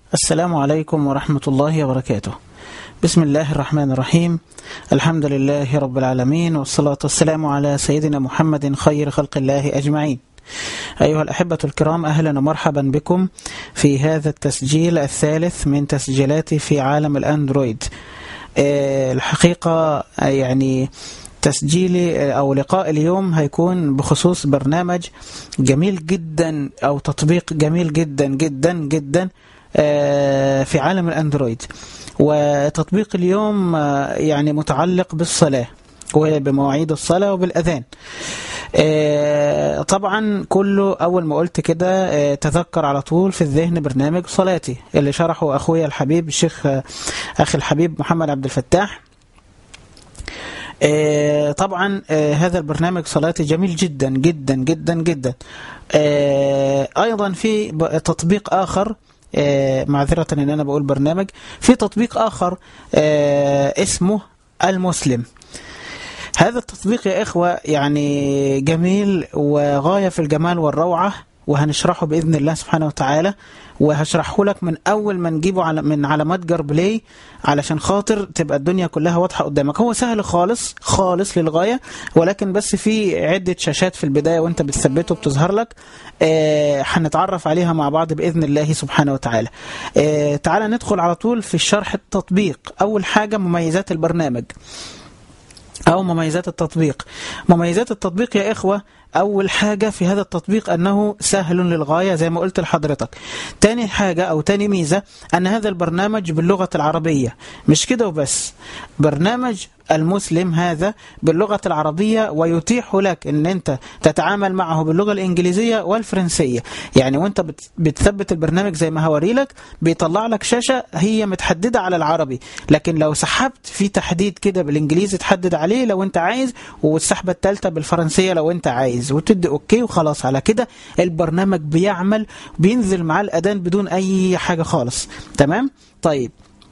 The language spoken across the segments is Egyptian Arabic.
السلام عليكم ورحمة الله وبركاته بسم الله الرحمن الرحيم الحمد لله رب العالمين والصلاة والسلام على سيدنا محمد خير خلق الله أجمعين أيها الأحبة الكرام أهلا ومرحبا بكم في هذا التسجيل الثالث من تسجيلاتي في عالم الأندرويد الحقيقة يعني تسجيلي أو لقاء اليوم هيكون بخصوص برنامج جميل جدا أو تطبيق جميل جدا جدا جدا في عالم الأندرويد وتطبيق اليوم يعني متعلق بالصلاة وبمواعيد الصلاة وبالأذان طبعا كله أول ما قلت كده تذكر على طول في الذهن برنامج صلاتي اللي شرحه أخويا الحبيب الشيخ أخي الحبيب محمد عبد الفتاح طبعا هذا البرنامج صلاتي جميل جدا جدا جدا جدا أيضا في تطبيق آخر معذرة ان انا بقول برنامج في تطبيق اخر اسمه المسلم هذا التطبيق يا اخوة يعني جميل وغاية في الجمال والروعة وهنشرحه بإذن الله سبحانه وتعالى وهشرحه لك من أول ما نجيبه على من على متجر بلاي علشان خاطر تبقى الدنيا كلها واضحة قدامك هو سهل خالص خالص للغاية ولكن بس في عدة شاشات في البداية وانت بتثبته بتظهر لك آه هنتعرف عليها مع بعض بإذن الله سبحانه وتعالى آه تعالى ندخل على طول في الشرح التطبيق أول حاجة مميزات البرنامج أو مميزات التطبيق مميزات التطبيق يا إخوة أول حاجة في هذا التطبيق أنه سهل للغاية زي ما قلت لحضرتك تاني حاجة أو تاني ميزة أن هذا البرنامج باللغة العربية مش كده وبس برنامج المسلم هذا باللغة العربية ويتيح لك أن أنت تتعامل معه باللغة الإنجليزية والفرنسية يعني وأنت بتثبت البرنامج زي ما هوري لك بيطلع لك شاشة هي متحددة على العربي لكن لو سحبت في تحديد كده بالإنجليزي تحدد عليه لو أنت عايز والسحبة الثالثة بالفرنسية لو أنت عايز وتدي أوكي وخلاص على كده البرنامج بيعمل بينزل مع الأذان بدون أي حاجة خالص تمام طيب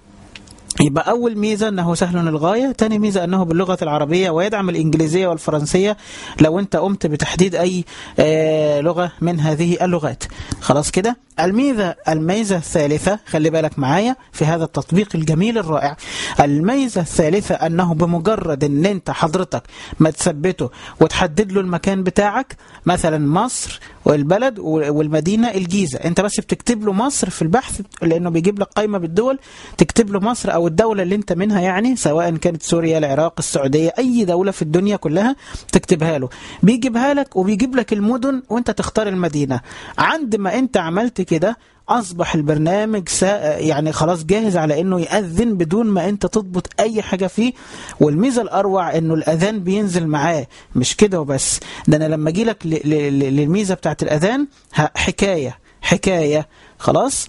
يبقى أول ميزة أنه سهل للغاية تاني ميزة أنه باللغة العربية ويدعم الإنجليزية والفرنسية لو أنت قمت بتحديد أي آه لغة من هذه اللغات خلاص كده الميزة الميزة الثالثة خلي بالك معايا في هذا التطبيق الجميل الرائع الميزة الثالثة أنه بمجرد أن أنت حضرتك ما تثبته وتحدد له المكان بتاعك مثلا مصر والبلد والمدينة الجيزة أنت بس بتكتب له مصر في البحث لأنه بيجيب لك قائمة بالدول تكتب له مصر أو الدولة اللي أنت منها يعني سواء كانت سوريا العراق السعودية أي دولة في الدنيا كلها تكتبها له بيجيبها لك وبيجيب لك المدن وأنت تختار المدينة عند ما أنت عملت كده أصبح البرنامج يعني خلاص جاهز على أنه يأذن بدون ما أنت تضبط أي حاجة فيه والميزة الأروع أنه الأذان بينزل معاه مش كده وبس ده أنا لما أجي لك للميزة بتاعت الأذان حكاية حكاية خلاص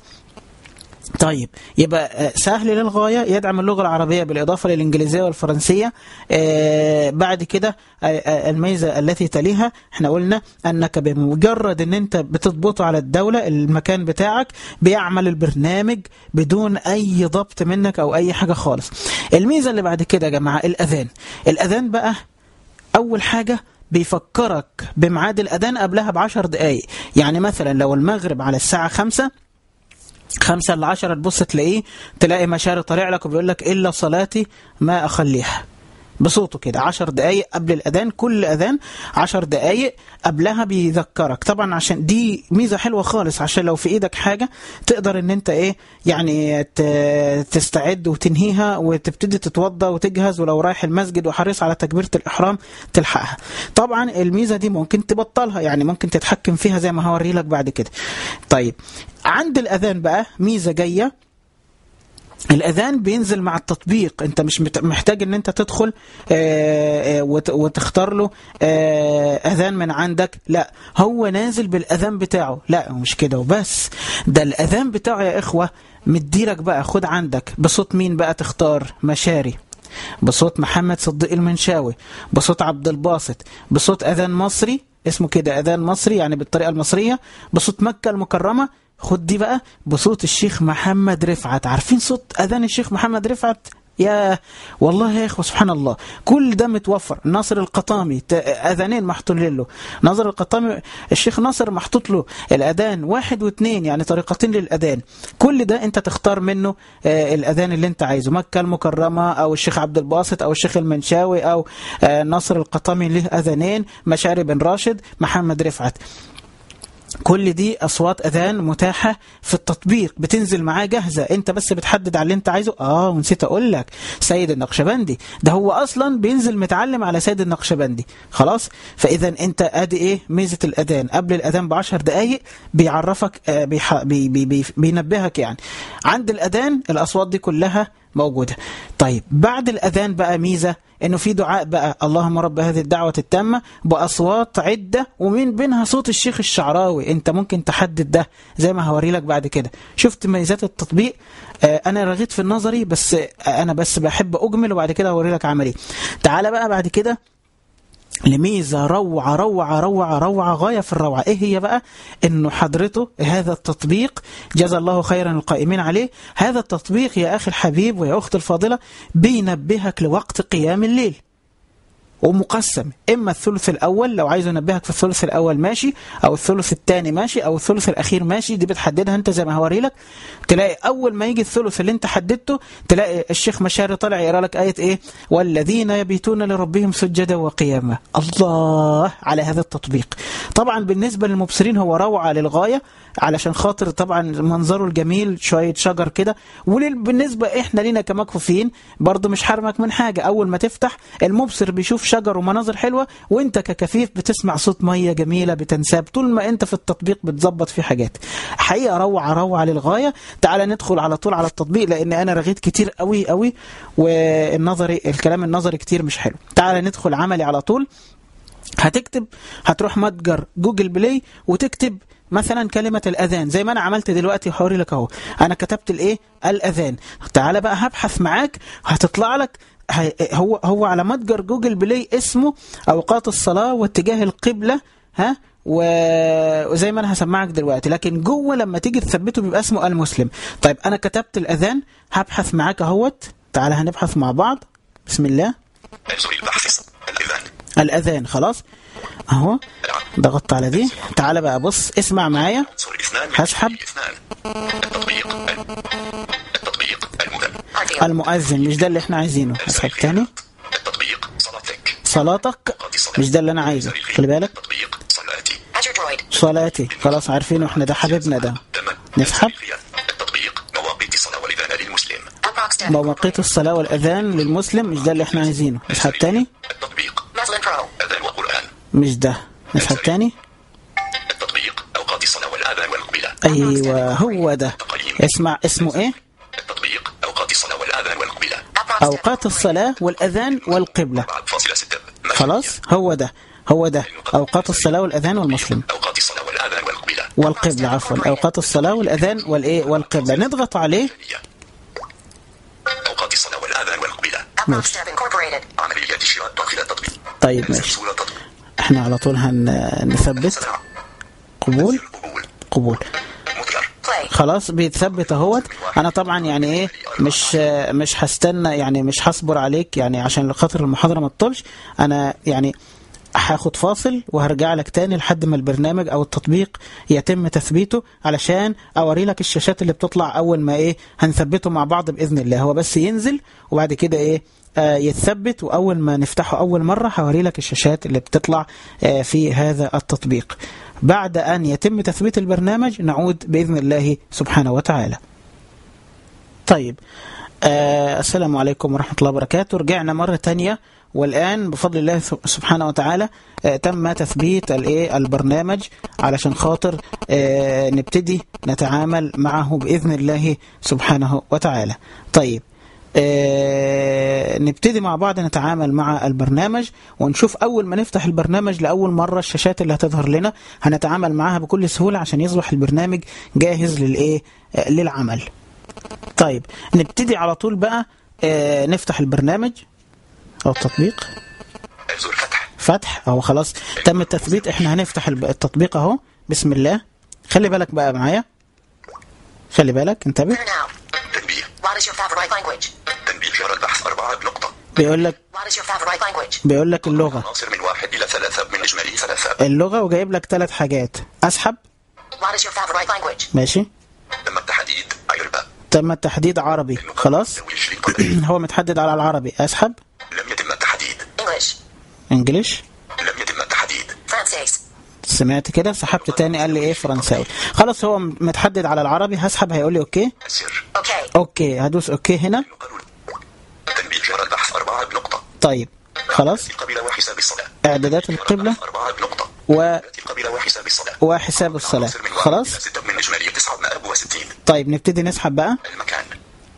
طيب يبقى سهل للغاية يدعم اللغة العربية بالإضافة للإنجليزية والفرنسية آه بعد كده آه الميزة التي تليها احنا قلنا أنك بمجرد أن أنت بتضبطه على الدولة المكان بتاعك بيعمل البرنامج بدون أي ضبط منك أو أي حاجة خالص الميزة اللي بعد كده يا جماعة الأذان الأذان بقى أول حاجة بيفكرك بميعاد الأذان قبلها بعشر دقايق يعني مثلا لو المغرب على الساعة خمسة خمسة لعشرة تبص تلاقيه تلاقي مشاري طالع لك وبيقول لك إلا صلاتي ما أخليها بصوته كده عشر دقايق قبل الأذان كل أذان عشر دقايق قبلها بيذكرك طبعا عشان دي ميزة حلوة خالص عشان لو في إيدك حاجة تقدر ان انت ايه يعني تستعد وتنهيها وتبتدي تتوضى وتجهز ولو رايح المسجد وحريص على تكبيرة الإحرام تلحقها طبعا الميزة دي ممكن تبطلها يعني ممكن تتحكم فيها زي ما هوري لك بعد كده طيب عند الأذان بقى ميزة جاية الأذان بينزل مع التطبيق أنت مش محتاج أن أنت تدخل وتختار له أذان من عندك لا هو نازل بالأذان بتاعه لا مش كده وبس ده الأذان بتاعه يا إخوة مديلك بقى خد عندك بصوت مين بقى تختار مشاري بصوت محمد صديق المنشاوي بصوت عبد الباسط بصوت أذان مصري اسمه كده أذان مصري يعني بالطريقة المصرية بصوت مكة المكرمة خد دي بقى بصوت الشيخ محمد رفعت عارفين صوت أذان الشيخ محمد رفعت يا والله يا اخوة سبحان الله كل ده متوفر ناصر القطامي ت- اذانين محطوط له ناصر القطامي الشيخ ناصر محطوط له الاذان واحد واثنين يعني طريقتين للاذان كل ده انت تختار منه آه، الاذان اللي انت عايزه مكة المكرمة او الشيخ عبد الباسط او الشيخ المنشاوي او آه، ناصر القطامي له اذانين مشاري بن راشد محمد رفعت كل دي اصوات اذان متاحه في التطبيق بتنزل معاه جاهزه انت بس بتحدد على اللي انت عايزه اه ونسيت اقول لك سيد النقشبندي ده هو اصلا بينزل متعلم على سيد النقشبندي خلاص فاذا انت ادي ايه ميزه الاذان قبل الاذان بعشر دقائق بيعرفك آه بيح... بي... بي... بي... بينبهك يعني عند الاذان الاصوات دي كلها موجودة طيب بعد الأذان بقى ميزة إنه في دعاء بقى اللهم رب هذه الدعوة التامة بأصوات عدة ومن بينها صوت الشيخ الشعراوي أنت ممكن تحدد ده زي ما هوري لك بعد كده شفت ميزات التطبيق آه أنا رغيت في النظري بس آه أنا بس بحب أجمل وبعد كده هوري لك عملي تعالى بقى بعد كده لميزة روعة روعة روعة روعة غاية في الروعة ايه هي بقى انه حضرته هذا التطبيق جزا الله خيرا القائمين عليه هذا التطبيق يا اخي الحبيب ويا اختي الفاضلة بينبهك لوقت قيام الليل ومقسم اما الثلث الاول لو عايز ينبهك في الثلث الاول ماشي او الثلث الثاني ماشي او الثلث الاخير ماشي دي بتحددها انت زي ما هوري لك تلاقي اول ما يجي الثلث اللي انت حددته تلاقي الشيخ مشاري طلع يقرا لك ايه ايه والذين يبيتون لربهم سجدا وقياما الله على هذا التطبيق طبعا بالنسبه للمبصرين هو روعه للغايه علشان خاطر طبعا منظره الجميل شويه شجر كده وبالنسبه احنا لينا كمكفوفين برضه مش حرمك من حاجه اول ما تفتح المبصر بيشوف شجر ومناظر حلوه وانت ككفيف بتسمع صوت ميه جميله بتنساب طول ما انت في التطبيق بتظبط فيه حاجات حقيقه روعه روعه للغايه تعالى ندخل على طول على التطبيق لان انا رغيت كتير قوي قوي والنظري الكلام النظري كتير مش حلو تعالى ندخل عملي على طول هتكتب هتروح متجر جوجل بلاي وتكتب مثلا كلمة الأذان زي ما أنا عملت دلوقتي حوري لك أهو أنا كتبت الإيه الأذان تعالى بقى هبحث معاك هتطلع لك هو هو على متجر جوجل بلاي اسمه أوقات الصلاة واتجاه القبلة ها وزي ما انا هسمعك دلوقتي لكن جوه لما تيجي تثبته بيبقى اسمه المسلم طيب انا كتبت الاذان هبحث معاك اهوت تعالى هنبحث مع بعض بسم الله البحث الإذان الاذان خلاص اهو ضغطت على دي تعالى بقى بص اسمع معايا عنصر اثنان من هسحب. اثنان التطبيق التطبيق المدن المؤذن مش ده اللي احنا عايزينه اسحب تاني التطبيق صلاتك صلاتك مش ده اللي انا عايزه خلي بالك التطبيق صلاتي Azure Droid. صلاتي خلاص عارفينه احنا ده حبيبنا ده تمام نسحب. التطبيق مواقيت الصلاة والإذان للمسلم Unbox Deck. مواقيت الصلاة والأذان للمسلم مش ده اللي احنا عايزينه نسحب تاني التطبيق Maslin Pro. أذان وقرآن مش ده نسحب تاني التطبيق أوقات الصلاة والآذان والقبلة ايوه هو ده اسمع اسمه ايه التطبيق أوقات الصلاة والآذان والقبلة Unbox Deck. اوقات الصلاة والأذان والقبلة 4.6 خلاص هو ده هو ده اوقات الصلاة والأذان والمسلم أوقات الصلاة والآذان والقبلة والقبلة عفوا اوقات الصلاة والأذان والايه والقبلة نضغط عليه أوقات الصلاة والآذان والقبلة Unbox Deck Incorporated. عمليات الشراء داخل التطبيق طيب ماشي صورة تطبيق احنا على طول هنثبت سماع قبول قبول قبول مذكر Play. خلاص بيتثبت اهوت انا طبعا يعني ايه مش مش هستنى يعني مش هصبر عليك يعني عشان خاطر المحاضره ما تطولش انا يعني هاخد فاصل وهرجع لك تاني لحد ما البرنامج او التطبيق يتم تثبيته علشان اوري لك الشاشات اللي بتطلع اول ما ايه هنثبته مع بعض باذن الله هو بس ينزل وبعد كده ايه آه يتثبت واول ما نفتحه اول مره هوري لك الشاشات اللي بتطلع آه في هذا التطبيق بعد ان يتم تثبيت البرنامج نعود باذن الله سبحانه وتعالى طيب آه السلام عليكم ورحمة الله وبركاته رجعنا مرة تانية والآن بفضل الله سبحانه وتعالى آه تم تثبيت الايه البرنامج علشان خاطر آه نبتدي نتعامل معه بإذن الله سبحانه وتعالى طيب آه نبتدي مع بعض نتعامل مع البرنامج ونشوف أول ما نفتح البرنامج لأول مرة الشاشات اللي هتظهر لنا هنتعامل معها بكل سهولة عشان يصبح البرنامج جاهز للإيه آه للعمل طيب نبتدي على طول بقى آه نفتح البرنامج او التطبيق زر فتح فتح اهو خلاص تم التثبيت احنا هنفتح الب- التطبيق اهو بسم الله خلي بالك بقى معايا خلي بالك انتبه Clear now. تنبيه What is your favorite language? تنبيه جرى البحث أربعة بنقطة بيقول لك What is your favorite language? بيقول لك اللغة عناصر من واحد إلى ثلاثة من إجمالي ثلاثة اللغة وجايب لك ثلاث حاجات أسحب What is your favorite language? ماشي تم التحديد عربة تم التحديد عربي خلاص ذوي عشرين قدم. هو متحدد على العربي أسحب لم يتم التحديد English. انجليش لم يتم التحديد Francis. سمعت كده سحبت تاني قال لي ايه فرنساوي خلاص هو متحدد على العربي هسحب هيقول لي اوكي السر Okay. اوكي هدوس اوكي هنا قانون تنبيه جرى البحث أربعة بنقطة طيب خلاص القبيلة وحساب الصلاة اعدادات القبلة أربعة بنقطة و... القبيلة وحساب الصلاة وحساب الصلاة عناصر من واحد خلاص إلى ستة من إجمالي تسعة مائة وستين طيب نبتدي نسحب بقى المكان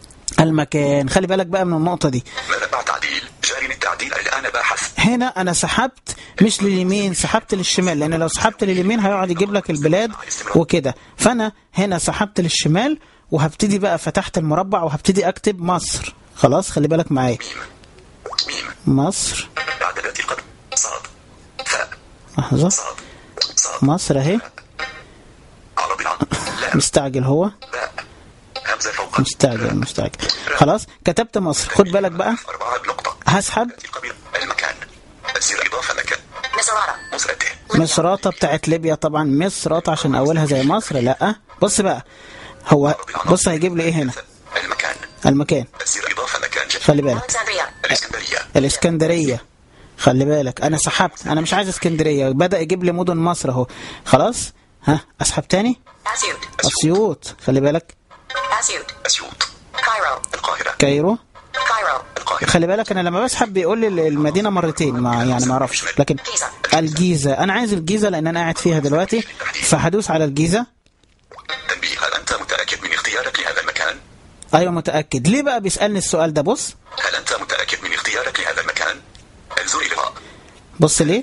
المكان خلي بالك بقى من النقطة دي مربع تعديل جاري التعديل الآن باحث هنا انا سحبت مش لليمين سحبت للشمال لان لو سحبت لليمين هيقعد يجيب لك البلاد وكده فانا هنا سحبت للشمال وهبتدي بقى فتحت المربع وهبتدي اكتب مصر خلاص خلي بالك معايا ميم مصر إعدادات القبل صاد ثاء لحظة صاد صاد مصر اهي عربي عن لام مستعجل هو باء همزة فوق مستعجل مستعجل خلاص كتبت مصر خد بالك بقى أربعة بنقطة هسحب القبيلة المكان الزر إضافة مكان Misrata. مسرته مصراطة بتاعت ليبيا طبعا مصراطة عشان اولها زي مصر لا بص بقى هو بص هيجيب لي ايه هنا المكان المكان الزر إضافة مكان جد خلي بالك Alexandria. الإسكندرية الاسكندريه خلي بالك انا سحبت انا مش عايز اسكندريه بدا يجيب لي مدن مصر اهو خلاص ها اسحب تاني Asyut. اسيوط خلي بالك Asyut. أسيوط Cairo. القاهرة كايرو Cairo. القاهرة خلي بالك انا لما بسحب بيقول لي المدينه مرتين ما يعني ما اعرفش لكن الجيزه انا عايز الجيزه لان انا قاعد فيها دلوقتي فهدوس على الجيزه تنبيه هل أنت متأكد من اختيارك لهذا المكان؟ ايوه متاكد ليه بقى بيسالني السؤال ده بص هل أنت متأكد من اختيارك لهذا المكان؟ الزر إلغاء بص ليه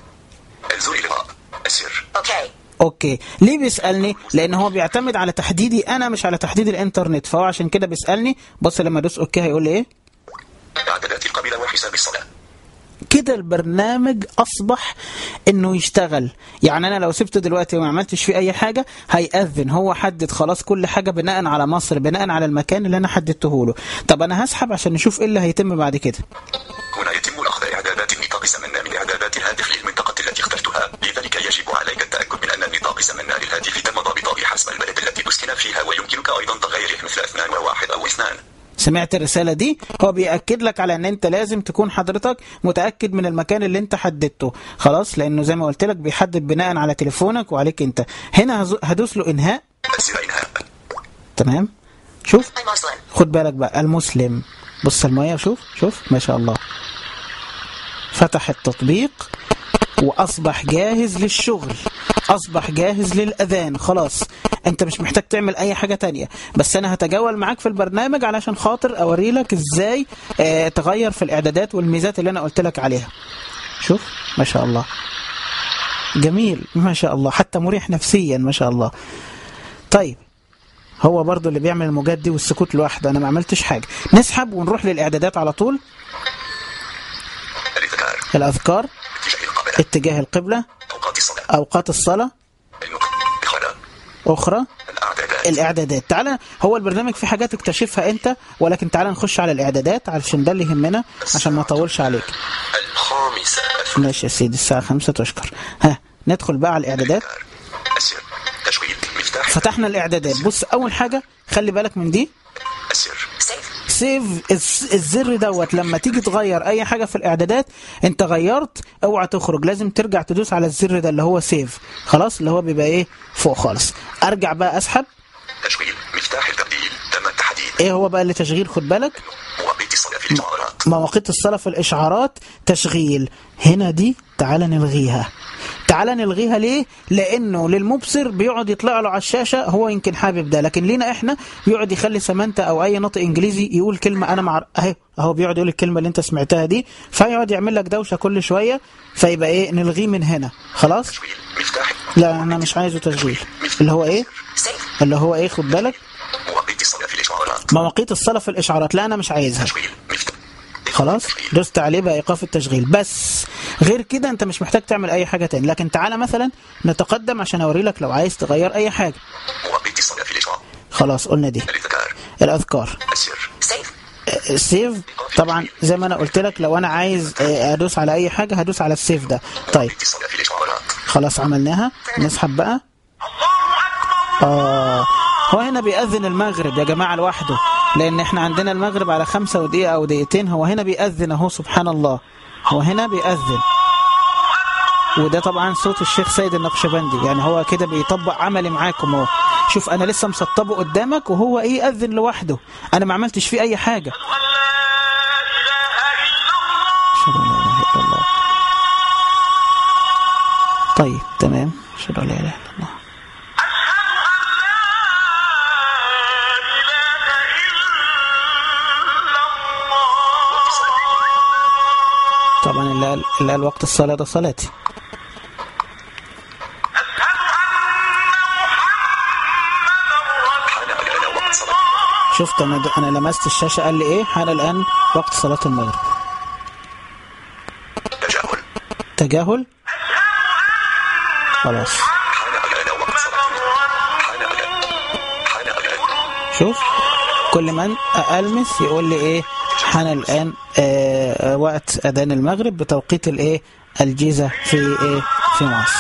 الزر إلغاء السر Okay. اوكي ليه بيسالني لان هو بيعتمد على تحديدي انا مش على تحديد الانترنت فهو عشان كده بيسالني بص لما ادوس اوكي هيقول لي ايه إعدادات القبيلة وحساب الصلاة كده البرنامج اصبح انه يشتغل يعني انا لو سبته دلوقتي وما عملتش فيه اي حاجه هيأذن هو حدد خلاص كل حاجه بناء على مصر بناء على المكان اللي انا حددته له طب انا هسحب عشان نشوف ايه اللي هيتم بعد كده هنا يتم أخذ إعدادات النطاق سمنا من إعدادات الهاتف للمنطقة التي اخترتها لذلك يجب عليك التأكد من أن النطاق سمنا للهاتف تم ضابطه حسب البلد التي تسكن فيها ويمكنك أيضا تغييره مثل اثنان وواحد أو اثنان سمعت الرساله دي هو بيأكد لك على ان انت لازم تكون حضرتك متأكد من المكان اللي انت حددته خلاص لانه زي ما قلت لك بيحدد بناء على تليفونك وعليك انت هنا هز- هدوس له انهاء الزر إنهاء تمام شوف I'm Muslim. خد بالك بقى المسلم بص المية شوف شوف ما شاء الله فتح التطبيق وأصبح جاهز للشغل أصبح جاهز للأذان خلاص أنت مش محتاج تعمل أي حاجة تانية بس أنا هتجول معاك في البرنامج علشان خاطر أوري لك إزاي آه تغير في الإعدادات والميزات اللي أنا قلت لك عليها شوف ما شاء الله جميل ما شاء الله حتى مريح نفسيا ما شاء الله طيب هو برضو اللي بيعمل الموجات دي والسكوت لوحده انا ما عملتش حاجه نسحب ونروح للاعدادات على طول الإذكار الاذكار اتجاه القبلة اتجاه القبله أوقات الصلاة اوقات الصلاه النطق الخلاء اخرى الأعدادات الاعدادات تعالى هو البرنامج في حاجات اكتشفها انت ولكن تعالى نخش على الاعدادات علشان ده اللي يهمنا عشان ما اطولش عليك الخامسة ماشي يا سيدي الساعه 5 تشكر ها ندخل بقى على الاعدادات الإذكار السر تشغيل مفتاح فتحنا الاعدادات بص اول حاجه خلي بالك من دي السر Save. سيف الز- الزر دوت لما تيجي تغير اي حاجه في الاعدادات انت غيرت اوعى تخرج لازم ترجع تدوس على الزر ده اللي هو سيف خلاص اللي هو بيبقى ايه فوق خالص ارجع بقى اسحب تشغيل مفتاح التبديل تم التحديد ايه هو بقى اللي تشغيل خد بالك مواقيت الصلاة في الإشعارات مواقيت الصلاة في الإشعارات تشغيل هنا دي تعال نلغيها تعال نلغيها ليه لأنه للمبصر بيقعد يطلع له على الشاشة هو يمكن حابب ده لكن لينا إحنا بيقعد يخلي سمانتا أو أي ناطق إنجليزي يقول كلمة أنا مع أهي أهو بيقعد يقول الكلمة اللي أنت سمعتها دي فيقعد يعمل لك دوشة كل شوية فيبقى إيه نلغيه من هنا خلاص تشغيل مفتاح لا أنا مش عايزه تشغيل اللي هو إيه Save. اللي هو إيه خد بالك مواقيت الصلاة في الإشعارات مواقيت الصلاة في الإشعارات لا أنا مش عايزها تشغيل مفتاح خلاص دوست عليه بقى ايقاف التشغيل بس غير كده انت مش محتاج تعمل اي حاجه تاني لكن تعالى مثلا نتقدم عشان اوري لك لو عايز تغير اي حاجه مواقيت الصلاة في الإشعار خلاص قلنا دي الإذكار الاذكار السر Save. السيف طبعا زي ما انا قلت لك لو انا عايز آه، ادوس على اي حاجه هدوس على السيف ده طيب اتصال في الإشعارات خلاص عملناها نسحب بقى آه هو هنا بيأذن المغرب يا جماعة لوحده لأن احنا عندنا المغرب على خمسة ودقيقة أو دقيقتين هو هنا بيأذن أهو سبحان الله هو هنا بيأذن وده طبعا صوت الشيخ سيد النقشبندي يعني هو كده بيطبق عملي معاكم اهو شوف انا لسه مسطبه قدامك وهو ايه يأذن لوحده انا ما عملتش فيه اي حاجة أشهد أن لا إله إلا الله طيب تمام أشهد أن لا إله إلا الله طبعا اللي قال, اللي قال وقت الصلاة ده صلاتي حان الآن وقت صلاة المغرب شفت انا انا لمست الشاشة قال لي ايه حان الآن وقت صلاة المغرب تجاهل تجاهل خلاص حان الآن وقت صلاة المغرب حان الآن حان الآن شوف كل من ألمس يقول لي ايه حان الآن آه آه، وقت أذان المغرب بتوقيت الايه الجيزة في ايه في مصر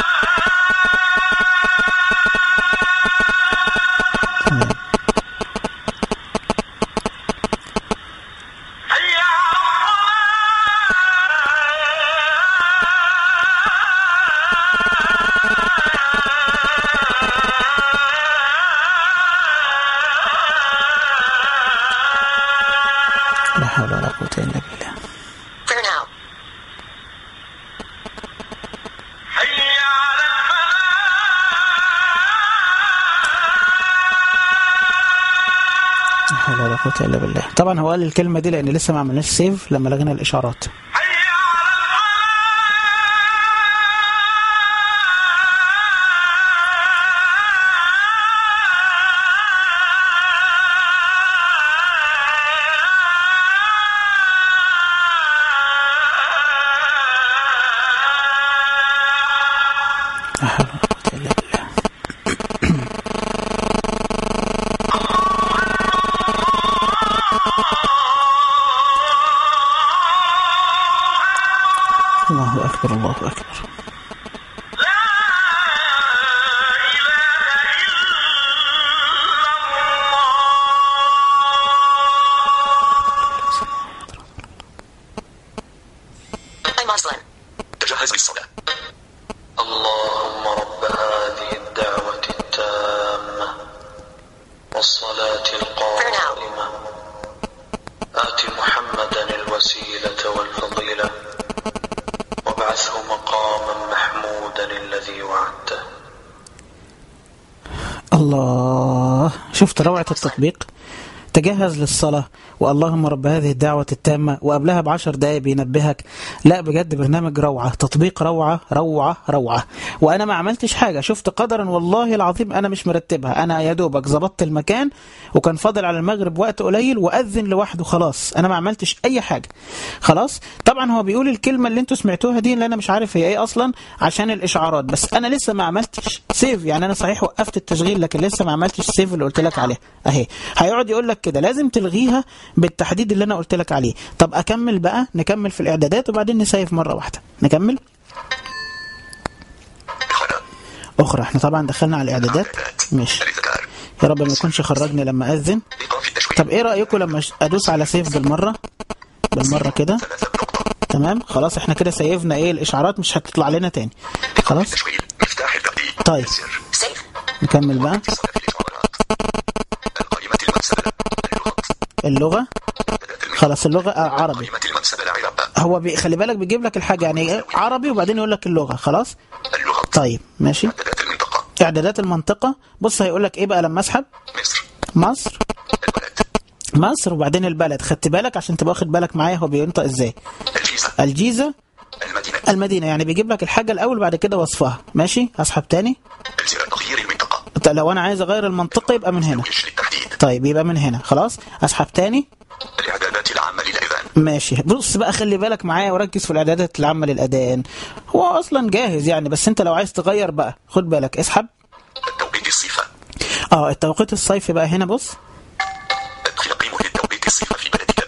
تمام. لا حول ولا قوة إلا بالله Clear now. لا حول ولا قوة إلا بالله طبعا هو قال الكلمة دي لأن لسه ما عملناش سيف لما لغينا الإشعارات لا حول ولا قوة إلا بالله الله أكبر الله أكبر I'm Muslim. تجهز للصلاة اللهم رب هذه الدعوة التامة والصلاة القائمة آت محمدا الوسيلة والفضيلة وابعثه مقاما محمودا الذي وعدته الله شفت روعة التطبيق تجهز للصلاة واللهم رب هذه الدعوة التامة وقبلها بعشر دقايق بينبهك لا بجد برنامج روعة تطبيق روعة روعة روعة وأنا ما عملتش حاجة شفت قدرا والله العظيم أنا مش مرتبها أنا يا دوبك ظبطت المكان وكان فاضل على المغرب وقت قليل وأذن لوحده خلاص أنا ما عملتش أي حاجة خلاص طبعا هو بيقول الكلمة اللي انتوا سمعتوها دي اللي أنا مش عارف هي إيه أصلا عشان الإشعارات بس أنا لسه ما عملتش سيف يعني أنا صحيح وقفت التشغيل لكن لسه ما عملتش سيف اللي قلت لك عليه أهي هيقعد يقول لك كده لازم تلغيها بالتحديد اللي أنا قلت لك عليه طب أكمل بقى نكمل في الإعدادات وبعدين نسيف مرة واحدة نكمل قناة أخرى احنا طبعا دخلنا على الإعدادات ماشي الذكر يا رب ما يكونش خرجني لما أذن إيقاف التشويق طب ايه رأيكم لما أدوس على سيف بالمرة بالمرة كده ثلاثة نقطة تمام خلاص احنا كده سيفنا ايه الاشعارات مش هتطلع لنا تاني خلاص التشويق مفتاح التبديل طيب. سر Save. نكمل بقى اتصال في الإشعارات القائمة المنسبة اللغة اللغة إعدادات الميل. خلاص اللغة آه عربي قائمة المنسبة العرب هو بي خلي بالك بيجيب لك الحاجة يعني إيه؟ عربي وبعدين يقول لك اللغة خلاص اللغة طيب ماشي إعدادات المنطقة اعدادات المنطقة بص هيقول لك ايه بقى لما اسحب مصر مصر البلد مصر وبعدين البلد خدت بالك عشان تبقى واخد بالك معايا هو بينطق ازاي الجيزة الجيزة المدينة المدينة يعني بيجيب لك الحاجة الأول بعد كده وصفها ماشي هسحب تاني الزر تغيير المنطقة طيب لو أنا عايز أغير المنطقة يبقى من هنا وش للتحديد طيب يبقى من هنا خلاص اسحب تاني الإعدادات العامة للأذان ماشي بص بقى خلي بالك معايا وركز في الاعدادات العامه للادان هو اصلا جاهز يعني بس انت لو عايز تغير بقى خد بالك اسحب التوقيت الصفة اه التوقيت الصيفي بقى هنا بص ادخل قيمة التوقيت الصفة في بلدك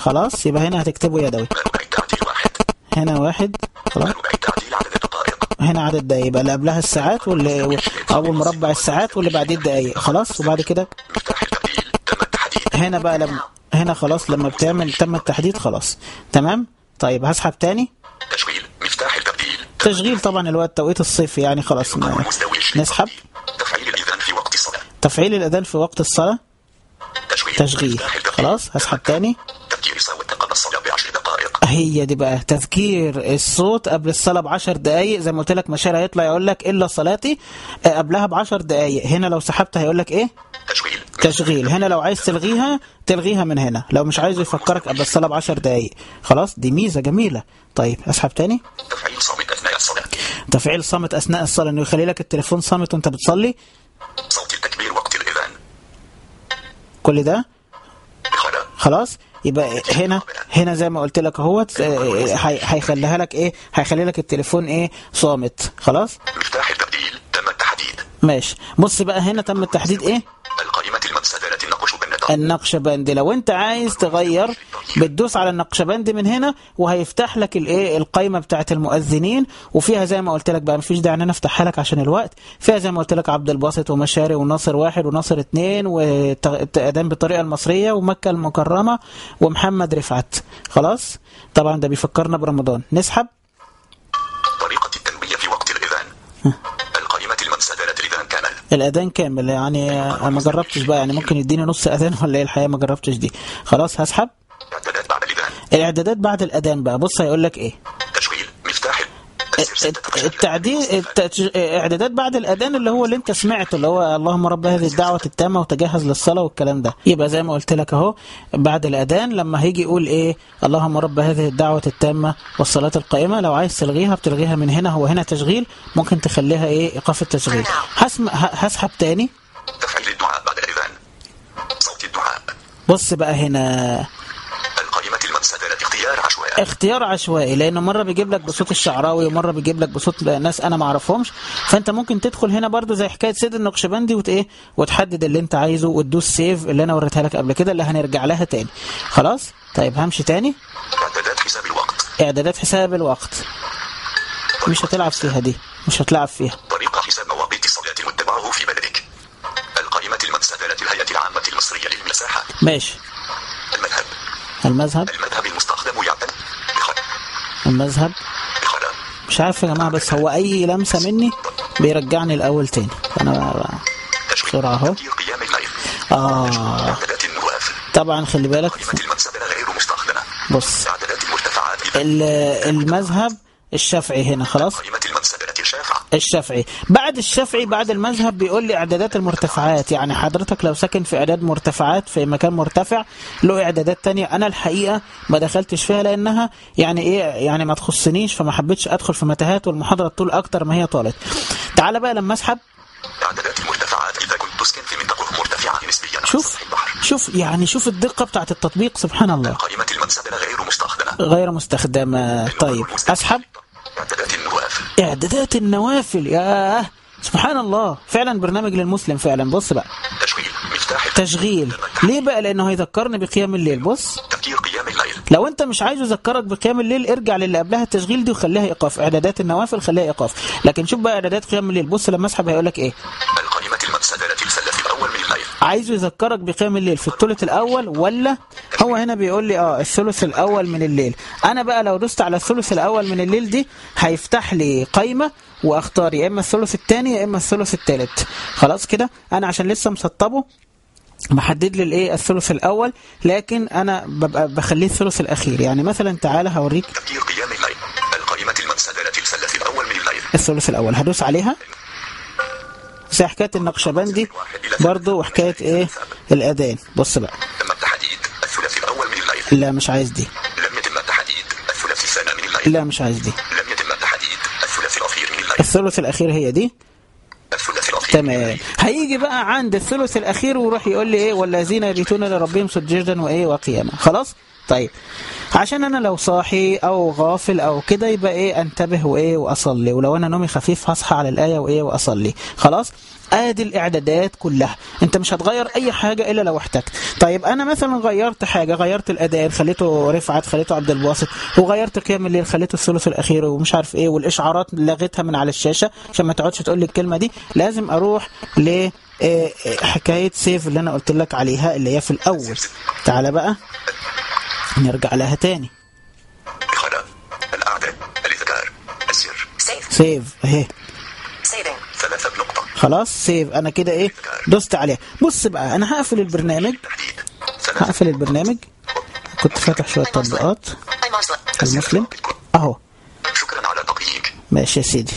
خلاص يبقى هنا هتكتبه يدوي ربع التعديل واحد هنا واحد خلاص ربع التعديل عدد الدقائق هنا عدد دقايق يبقى اللي قبلها الساعات واللي اول مربع الساعات واللي بعديه الدقايق خلاص وبعد كده مفتاح التبديل تم التحديد هنا بقى لما هنا خلاص لما بتعمل تم التحديد خلاص تمام طيب هسحب تاني تشغيل مفتاح التبديل تشغيل طبعا الوقت توقيت الصيفي يعني خلاص ما- مزدوج نسحب تفعيل الإذان في وقت الصلاة تفعيل الأذان في وقت الصلاة تشغيل تشغيل مفتاح التبديل. خلاص هسحب تاني تفكير صوت قبل الصلاة بعشر دقائق هي دي بقى تذكير الصوت قبل الصلاة بعشر دقايق زي ما قلت لك مشارع هيطلع يقول لك إلا صلاتي آه، قبلها بعشر دقايق هنا لو سحبت هيقول لك إيه تشغيل تشغيل هنا لو عايز تلغيها تلغيها من هنا لو مش عايزه يفكرك قبل الصلاة بعشر دقايق خلاص دي ميزة جميلة طيب اسحب تاني تفعيل صامت أثناء الصلاة تفعيل صامت أثناء الصلاة إنه يخلي لك التليفون صامت وأنت بتصلي صوت التكبير وقت الإذان كل ده خلا خلاص يبقى هنا هنا زي ما قلت لك اهوت آه، هي- هيخليها لك ايه هيخلي لك التليفون ايه صامت خلاص مفتاح التبديل تم التحديد ماشي بص بقى هنا تم التحديد ايه القائمة المنسدلة النقش بالنظام النقشبند لو انت عايز تغير بتدوس على النقشبند من هنا وهيفتح لك الايه القائمه بتاعه المؤذنين وفيها زي ما قلت لك بقى مفيش داعي ان انا افتحها لك عشان الوقت فيها زي ما قلت لك عبد الباسط ومشاري وناصر واحد وناصر اتنين والتأذان بالطريقه المصريه ومكه المكرمه ومحمد رفعت خلاص طبعا ده بيفكرنا برمضان نسحب طريقة التنبيه في وقت الإذان القائمة المنسدلة الإذان كامل الاذان كامل يعني انا ما جربتش بقى يعني ممكن يديني نص اذان ولا ايه الحقيقه ما جربتش دي خلاص هسحب اعدادات بعد الإذان الاعدادات بعد الاذان بقى بص هيقول لك ايه تشغيل مفتاح السر ستة عشر. التعديل التج... اعدادات بعد الاذان اللي هو اللي انت سمعته اللي هو اللهم رب هذه الدعوه التامه وتجهز للصلاه والكلام ده يبقى زي ما قلت لك اهو بعد الاذان لما هيجي يقول ايه اللهم رب هذه الدعوه التامه والصلاه القائمه لو عايز تلغيها بتلغيها من هنا هو هنا تشغيل ممكن تخليها ايه ايقاف التشغيل هسم... ه- هسحب تاني تفعيل الدعاء بعد الإذان صوت الدعاء بص بقى هنا القائمة المنسدلة اختيار عشوائي اختيار عشوائي لانه مره بيجيب لك بصوت الشعراوي ومره بيجيب لك بصوت ناس انا ما اعرفهمش فانت ممكن تدخل هنا برضو زي حكايه سيد النقشبندي وت ايه وتحدد اللي انت عايزه وتدوس سيف اللي انا وريتها لك قبل كده اللي هنرجع لها تاني خلاص طيب همشي تاني اعدادات حساب الوقت اعدادات حساب الوقت مش هتلعب فيها دي مش هتلعب فيها طريقة حساب مواقيت الصلاة متبعه في بلدك القائمة المنسدلة الهيئة العامة المصرية للمساحة ماشي المذهب المذهب المذهب المستخدم يعتمد بخ- المذهب بخلا مش عارف يا جماعه بس هو اي لمسه مني بيرجعني الاول تاني انا تشغيل بسرعة أهو. تفكير قيام الليل اه اعدادات النوافل طبعا خلي بالك قائمة المنسدلة غير مستخدمة بص اعدادات المرتفعات إذا ال- المذهب الشافعي هنا خلاص قائمة المنسدلة الشافعة الشافعي بعد الشافعي بعد المذهب بيقول لي اعدادات المرتفعات يعني حضرتك لو ساكن في اعداد مرتفعات في مكان مرتفع له اعدادات تانية انا الحقيقه ما دخلتش فيها لانها يعني ايه يعني ما تخصنيش فما حبيتش ادخل في متاهات والمحاضره تطول اكتر ما هي طالت تعال بقى لما اسحب اعدادات المرتفعات إذا كنت تسكن في منطقة مرتفعة نسبيا عن شوف سطح البحر شوف يعني شوف الدقه بتاعت التطبيق سبحان الله قائمة المنسدلة غير مستخدمة غير مستخدمه طيب اسحب اعدادات النوافل اعدادات النوافل ياه سبحان الله فعلا برنامج للمسلم فعلا بص بقى تشغيل مفتاح تشغيل ليه بقى لانه هيذكرني بقيام الليل بص تفكير قيام الليل لو انت مش عايزه يذكرك بقيام الليل ارجع للي قبلها التشغيل دي وخليها ايقاف اعدادات النوافل خليها ايقاف لكن شوف بقى اعدادات قيام الليل بص لما اسحب هيقول لك ايه القائمة المنسدلة الثلث الأول من الليل عايزه يذكرك بقيام الليل في الثلث الاول ولا هو هنا بيقول لي اه الثلث الاول من الليل انا بقى لو دوست على الثلث الاول من الليل دي هيفتح لي قايمه واختار يا اما الثلث الثاني يا اما الثلث الثالث خلاص كده انا عشان لسه مسطبه محدد لي الايه الثلث الاول لكن انا ببقى بخليه الثلث الاخير يعني مثلا تعالى هوريك تفكير قيام الليل القائمة المنسدلة الثلث الأول من الليل الثلث الاول هدوس عليها زي حكايه النقشبندي برضو وحكايه ايه الاذان بص بقى تم التحديد الثلث الأول من الليل لا مش عايز دي لم يتم التحديد الثلث الثاني من الليل لا مش عايز دي لم يتم التحديد الثلث الأخير من الليل الثلث الاخير هي دي الثلث الأخير من تمام الليل هيجي بقى عند الثلث الاخير ويروح يقول لي ايه والذين يبيتون لربهم سجدا وايه وقياما خلاص طيب عشان انا لو صاحي او غافل او كده يبقى ايه انتبه وايه واصلي ولو انا نومي خفيف هصحى على الايه وايه واصلي خلاص ادي الاعدادات كلها انت مش هتغير اي حاجه الا لو احتجت طيب انا مثلا غيرت حاجه غيرت الاذان خليته رفعت خليته عبد الباسط وغيرت قيام الليل خليته الثلث الاخير ومش عارف ايه والاشعارات لغيتها من على الشاشه عشان ما تقعدش تقول لي الكلمه دي لازم اروح ل آه، آه، حكايه سيف اللي انا قلت لك عليها اللي هي في الاول تعالى بقى نرجع لها تاني إخلاء الأعداد الإذكار السر Save. سيف اهي Saving. ثلاثة نقطة خلاص سيف انا كده ايه دوست عليها بص بقى انا هقفل البرنامج تحديد ثلاثة هقفل البرنامج كنت فاتح شويه تطبيقات I'm Muslim. المسلم اهو شكرا على تقييمك ماشي يا سيدي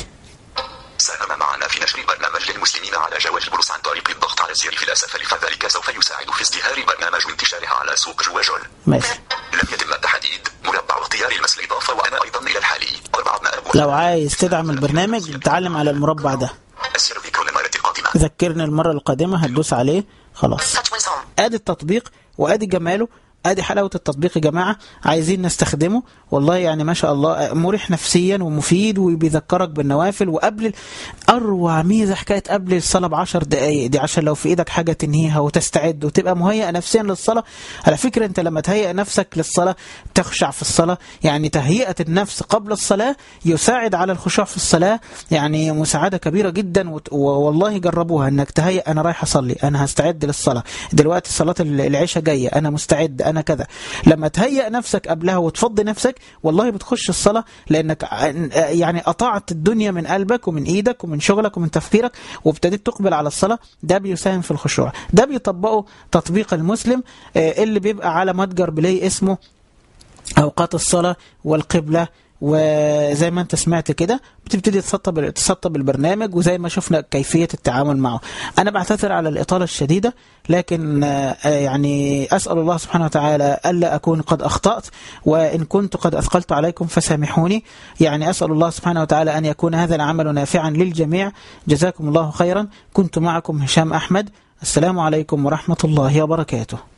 ساهم معنا في نشر البرنامج للمسلمين على جواز البروس عن طريق الضغط على الزر في الأسفل فذلك سوف يساعد في ازدهار البرنامج وانتشاره على سوق جواجل ماشي لم يتم تحديد مربع اختيار المس الإضافة وأنا أيضا إلى الحالي أربعة أبواب لو عايز تدعم البرنامج تعلم على المربع ده السر ذكر المرة القادمة ذكرني المره القادمه هتدوس عليه خلاص Touch wins home. ادي التطبيق وادي جماله ادي حلاوه التطبيق يا جماعه عايزين نستخدمه والله يعني ما شاء الله مريح نفسيا ومفيد وبيذكرك بالنوافل وقبل ال- اروع ميزه حكايه قبل الصلاه ب 10 دقائق دي عشان لو في ايدك حاجه تنهيها وتستعد وتبقى مهيئ نفسيا للصلاه على فكره انت لما تهيئ نفسك للصلاه تخشع في الصلاه يعني تهيئه النفس قبل الصلاه يساعد على الخشوع في الصلاه يعني مساعده كبيره جدا وت- والله جربوها انك تهيئ انا رايح اصلي انا هستعد للصلاه دلوقتي صلاه العشاء جايه انا مستعد انا كذا لما تهيئ نفسك قبلها وتفضي نفسك والله بتخش الصلاه لانك ع- يعني قطعت الدنيا من قلبك ومن ايدك ومن شغلك ومن تفكيرك وابتديت تقبل على الصلاه ده بيساهم في الخشوع ده بيطبقه تطبيق المسلم آه، اللي بيبقى على متجر بلاي اسمه اوقات الصلاه والقبله وزي ما انت سمعت كده بتبتدي تسطب تسطب البرنامج وزي ما شفنا كيفيه التعامل معه. انا بعتذر على الاطاله الشديده لكن آه، آه، يعني اسال الله سبحانه وتعالى الا اكون قد اخطات وان كنت قد اثقلت عليكم فسامحوني. يعني اسال الله سبحانه وتعالى ان يكون هذا العمل نافعا للجميع. جزاكم الله خيرا. كنت معكم هشام احمد. السلام عليكم ورحمه الله وبركاته.